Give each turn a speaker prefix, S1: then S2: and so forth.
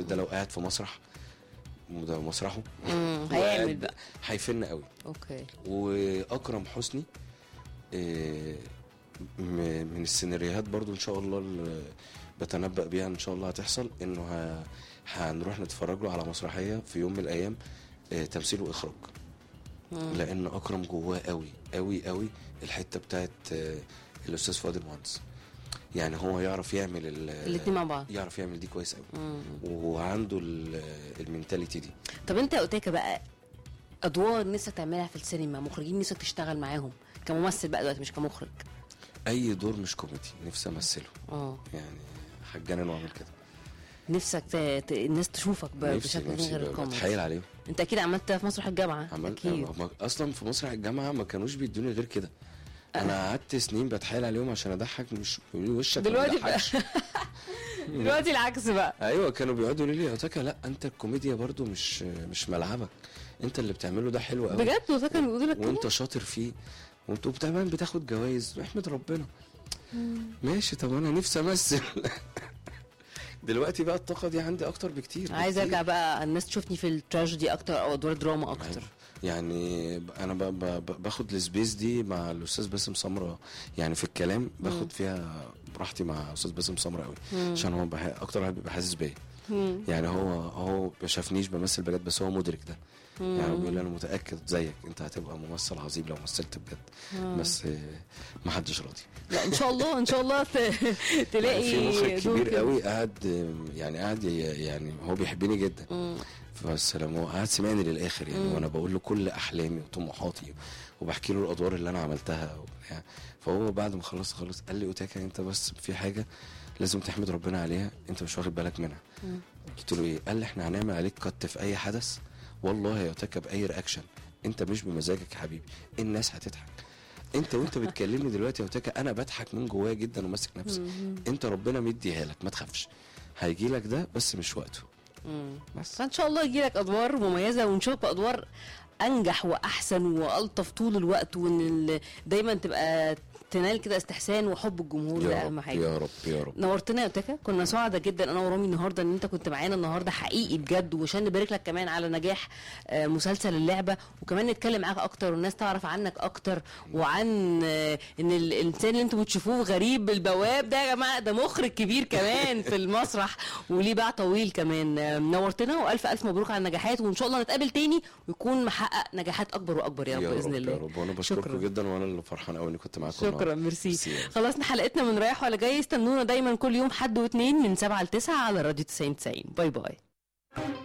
S1: الراجل ده لو قاعد في مسرح وده مسرحه
S2: مم،
S1: وقاعد
S2: هيعمل بقى
S1: هيفن قوي
S2: اوكي
S1: واكرم حسني آه، م- من السيناريوهات برضو ان شاء الله اللي بتنبأ بيها ان شاء الله هتحصل انه ه- هنروح نتفرج له على مسرحيه في يوم من الايام آه، تمثيل واخراج
S2: مم.
S1: لان اكرم جواه قوي قوي قوي الحته بتاعت آه، الاستاذ فؤاد المهندس يعني هو يعرف يعمل ال-
S2: الاتنين مع بعض
S1: يعرف يعمل دي كويس قوي
S2: مم.
S1: وعنده ال- المينتاليتي دي
S2: طب انت يا اوتاكا بقى ادوار نفسك تعملها في السينما مخرجين نفسك تشتغل معاهم كممثل بقى دلوقتي مش كمخرج
S1: اي دور مش كوميدي نفسي امثله
S2: اه
S1: يعني هتجنن واعمل كده
S2: نفسك ت... ت... الناس تشوفك ب...
S1: نفسي
S2: بشكل
S1: نفسي
S2: غير
S1: ب-
S2: الكوميدي
S1: بتحايل عليهم
S2: انت اكيد عملت في مسرح الجامعه
S1: عملت
S2: اكيد
S1: ما- اصلا في مسرح الجامعه ما كانوش بيدوني غير كده انا قعدت سنين بتحايل عليهم عشان اضحك مش يقولوا لي وشك ما
S2: دلوقتي
S1: بيضحكش.
S2: دلوقتي العكس بقى
S1: ايوه كانوا بيقعدوا يقولوا لي يا تاكا لا انت الكوميديا برضو مش مش ملعبك انت اللي بتعمله ده حلو قوي
S2: بجد اوتاكا كانوا بيقولوا لك كده
S1: وانت شاطر فيه وانت كمان بتاخد جوائز احمد ربنا ماشي طب انا نفسي امثل دلوقتي بقى الطاقه دي عندي اكتر بكتير
S2: عايز
S1: بكتير.
S2: ارجع بقى الناس تشوفني في التراجيدي اكتر او ادوار دراما اكتر
S1: يعني ب- انا ب- ب- ب- باخد السبيس دي مع الاستاذ باسم سمره يعني في الكلام باخد فيها براحتي مع استاذ باسم سمره قوي عشان هو بح... اكتر واحد بيبقى حاسس بيا
S2: مم.
S1: يعني هو هو ما شافنيش بمثل بجد بس هو مدرك ده يعني بيقول لي انا متاكد زيك انت هتبقى ممثل عظيم لو مثلت بجد بس آه، ما حدش راضي
S2: لا ان شاء الله ان شاء الله ت... تلاقي
S1: في مخرج
S2: دور
S1: كبير
S2: كده.
S1: قوي قاعد آه، يعني قاعد ي- يعني هو بيحبني جدا
S2: مم.
S1: بس لما هو قاعد سمعني للاخر يعني
S2: مم.
S1: وانا بقول له كل احلامي وطموحاتي وبحكي له الادوار اللي انا عملتها وبتاع فهو بعد ما خلصت خلص قال لي اوتاكا انت بس في حاجه لازم تحمد ربنا عليها انت مش واخد بالك منها
S2: مم.
S1: قلت له ايه قال لي احنا هنعمل عليك كت في اي حدث والله يا اوتاكا باي رياكشن انت مش بمزاجك يا حبيبي الناس هتضحك انت وانت بتكلمني دلوقتي يا اوتاكا انا بضحك من جوايا جدا وماسك نفسي
S2: مم.
S1: انت ربنا مديها لك ما تخافش هيجي لك ده بس مش وقته
S2: مم.
S1: بس
S2: فان شاء الله يجيلك ادوار مميزه ونشوفك بادوار انجح واحسن والطف طول الوقت وان ال- دايما تبقى تنال كده استحسان وحب الجمهور ده
S1: يا
S2: اهم
S1: رب
S2: حاجه
S1: يا رب يا رب
S2: نورتنا يا تكا كنا سعداء جدا انا ورامي النهارده ان انت كنت معانا النهارده حقيقي بجد وعشان نبارك لك كمان على نجاح آه، مسلسل اللعبه وكمان نتكلم معاك اكتر والناس تعرف عنك اكتر وعن آه، ان ال- الانسان اللي انتوا بتشوفوه غريب البواب ده يا جماعه ده مخرج كبير كمان في المسرح وليه باع طويل كمان آه، نورتنا والف الف مبروك على النجاحات وان شاء الله نتقابل تاني ويكون محقق نجاحات اكبر واكبر يا رب باذن الله
S1: يا رب وانا
S2: شكراً.
S1: بشكركم جدا وانا اللي فرحان قوي اني كنت معاكم
S2: شكرا
S1: النهاردة.
S2: ميرسي
S1: ميرسي.
S2: خلصنا حلقتنا من رايح ولا جاي استنونا دايما كل يوم حد واثنين من 7 ل 9 على راديو 90 90 باي باي